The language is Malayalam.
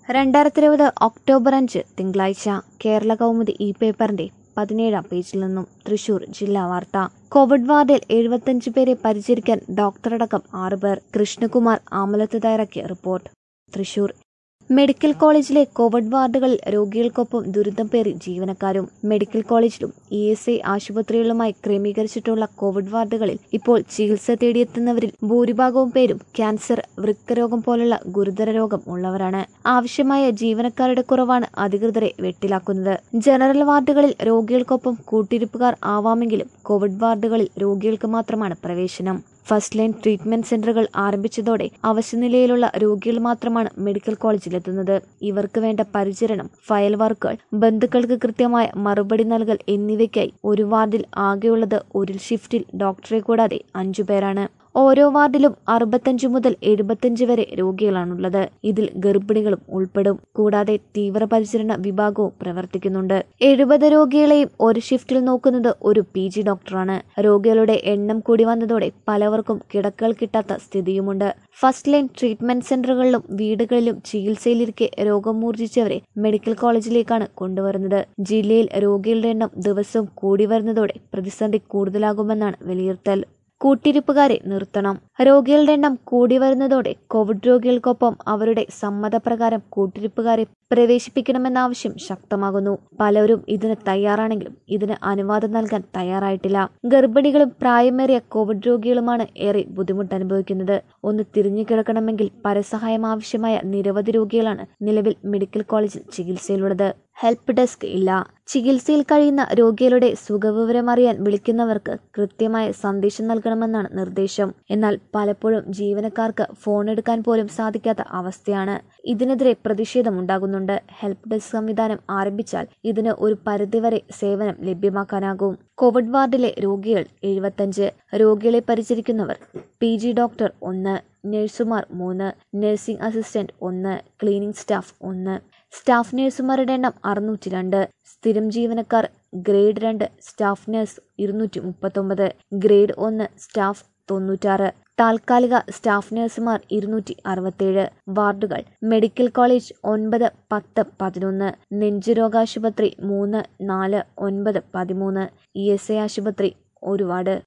രണ്ടായിരത്തി ഇരുപത് ഒക്ടോബർ അഞ്ച് തിങ്കളാഴ്ച കേരള കൗമുദി ഈ പേപ്പറിന്റെ പതിനേഴാം പേജിൽ നിന്നും തൃശൂർ ജില്ലാ വാർത്ത കോവിഡ് വാർഡിൽ എഴുപത്തഞ്ച് പേരെ പരിചരിക്കാൻ ഡോക്ടറടക്കം ആറുപേർ കൃഷ്ണകുമാർ ആമലത്ത് തയ്യാറാക്കിയ റിപ്പോർട്ട് തൃശൂർ മെഡിക്കൽ കോളേജിലെ കോവിഡ് വാർഡുകളിൽ രോഗികൾക്കൊപ്പം ദുരിതം പേറി ജീവനക്കാരും മെഡിക്കൽ കോളേജിലും ഇ എസ് ഐ ആശുപത്രികളിലുമായി ക്രമീകരിച്ചിട്ടുള്ള കോവിഡ് വാർഡുകളിൽ ഇപ്പോൾ ചികിത്സ തേടിയെത്തുന്നവരിൽ ഭൂരിഭാഗവും പേരും ക്യാൻസർ വൃക്കരോഗം പോലുള്ള ഗുരുതര രോഗം ഉള്ളവരാണ് ആവശ്യമായ ജീവനക്കാരുടെ കുറവാണ് അധികൃതരെ വെട്ടിലാക്കുന്നത് ജനറൽ വാർഡുകളിൽ രോഗികൾക്കൊപ്പം കൂട്ടിരിപ്പുകാർ ആവാമെങ്കിലും കോവിഡ് വാർഡുകളിൽ രോഗികൾക്ക് മാത്രമാണ് പ്രവേശനം ഫസ്റ്റ് ലൈൻ ട്രീറ്റ്മെന്റ് സെന്ററുകൾ ആരംഭിച്ചതോടെ അവശനിലയിലുള്ള രോഗികൾ മാത്രമാണ് മെഡിക്കൽ കോളേജിലെത്തുന്നത് ഇവർക്ക് വേണ്ട പരിചരണം ഫയൽ വർക്കുകൾ ബന്ധുക്കൾക്ക് കൃത്യമായ മറുപടി നൽകൽ എന്നിവയ്ക്കായി ഒരു വാർഡിൽ ആകെയുള്ളത് ഒരു ഷിഫ്റ്റിൽ ഡോക്ടറെ കൂടാതെ അഞ്ചു പേരാണ് ഓരോ വാർഡിലും അറുപത്തഞ്ച് മുതൽ എഴുപത്തഞ്ച് വരെ രോഗികളാണുള്ളത് ഇതിൽ ഗർഭിണികളും ഉൾപ്പെടും കൂടാതെ തീവ്രപരിചരണ വിഭാഗവും പ്രവർത്തിക്കുന്നുണ്ട് എഴുപത് രോഗികളെയും ഒരു ഷിഫ്റ്റിൽ നോക്കുന്നത് ഒരു പി ജി ഡോക്ടറാണ് രോഗികളുടെ എണ്ണം കൂടി വന്നതോടെ പലവർക്കും കിടക്കകൾ കിട്ടാത്ത സ്ഥിതിയുമുണ്ട് ഫസ്റ്റ് ലൈൻ ട്രീറ്റ്മെന്റ് സെന്ററുകളിലും വീടുകളിലും ചികിത്സയിലിരിക്കെ രോഗം മൂർജിച്ചവരെ മെഡിക്കൽ കോളേജിലേക്കാണ് കൊണ്ടുവരുന്നത് ജില്ലയിൽ രോഗികളുടെ എണ്ണം ദിവസവും കൂടി വരുന്നതോടെ പ്രതിസന്ധി കൂടുതലാകുമെന്നാണ് വിലയിരുത്തൽ കൂട്ടിരിപ്പുകാരെ നിർത്തണം രോഗികളുടെ എണ്ണം കൂടി വരുന്നതോടെ കോവിഡ് രോഗികൾക്കൊപ്പം അവരുടെ സമ്മതപ്രകാരം കൂട്ടിരിപ്പുകാരെ പ്രവേശിപ്പിക്കണമെന്ന ആവശ്യം ശക്തമാകുന്നു പലരും ഇതിന് തയ്യാറാണെങ്കിലും ഇതിന് അനുവാദം നൽകാൻ തയ്യാറായിട്ടില്ല ഗർഭിണികളും പ്രായമേറിയ കോവിഡ് രോഗികളുമാണ് ഏറെ ബുദ്ധിമുട്ട് അനുഭവിക്കുന്നത് ഒന്ന് തിരിഞ്ഞു കിടക്കണമെങ്കിൽ പരസഹായം ആവശ്യമായ നിരവധി രോഗികളാണ് നിലവിൽ മെഡിക്കൽ കോളേജിൽ ചികിത്സയിലുള്ളത് ഹെൽപ്പ് ഡെസ്ക് ഇല്ല ചികിത്സയിൽ കഴിയുന്ന രോഗികളുടെ സുഖവിവരം അറിയാൻ വിളിക്കുന്നവർക്ക് കൃത്യമായ സന്ദേശം നൽകണമെന്നാണ് നിർദ്ദേശം എന്നാൽ പലപ്പോഴും ജീവനക്കാർക്ക് ഫോൺ എടുക്കാൻ പോലും സാധിക്കാത്ത അവസ്ഥയാണ് ഇതിനെതിരെ പ്രതിഷേധമുണ്ടാകുന്നുണ്ട് ഹെൽപ്പ് ഡെസ്ക് സംവിധാനം ആരംഭിച്ചാൽ ഇതിന് ഒരു പരിധിവരെ സേവനം ലഭ്യമാക്കാനാകും കോവിഡ് വാർഡിലെ രോഗികൾ എഴുപത്തഞ്ച് രോഗികളെ പരിചരിക്കുന്നവർ പി ജി ഡോക്ടർ ഒന്ന് നഴ്സുമാർ മൂന്ന് നഴ്സിംഗ് അസിസ്റ്റന്റ് ഒന്ന് ക്ലീനിംഗ് സ്റ്റാഫ് ഒന്ന് സ്റ്റാഫ് നഴ്സുമാരുടെ എണ്ണം അറുന്നൂറ്റി രണ്ട് സ്ഥിരം ജീവനക്കാർ ഗ്രേഡ് രണ്ട് സ്റ്റാഫ് നഴ്സ് ഇരുന്നൂറ്റി മുപ്പത്തൊമ്പത് ഗ്രേഡ് ഒന്ന് സ്റ്റാഫ് തൊണ്ണൂറ്റാറ് താൽക്കാലിക സ്റ്റാഫ് നഴ്സുമാർ ഇരുന്നൂറ്റി അറുപത്തേഴ് വാർഡുകൾ മെഡിക്കൽ കോളേജ് ഒൻപത് പത്ത് പതിനൊന്ന് നെഞ്ചുരോഗാശുപത്രി മൂന്ന് നാല് ഒൻപത് പതിമൂന്ന് ഇ എസ് ഐ ആശുപത്രി ഒരു വാർഡ്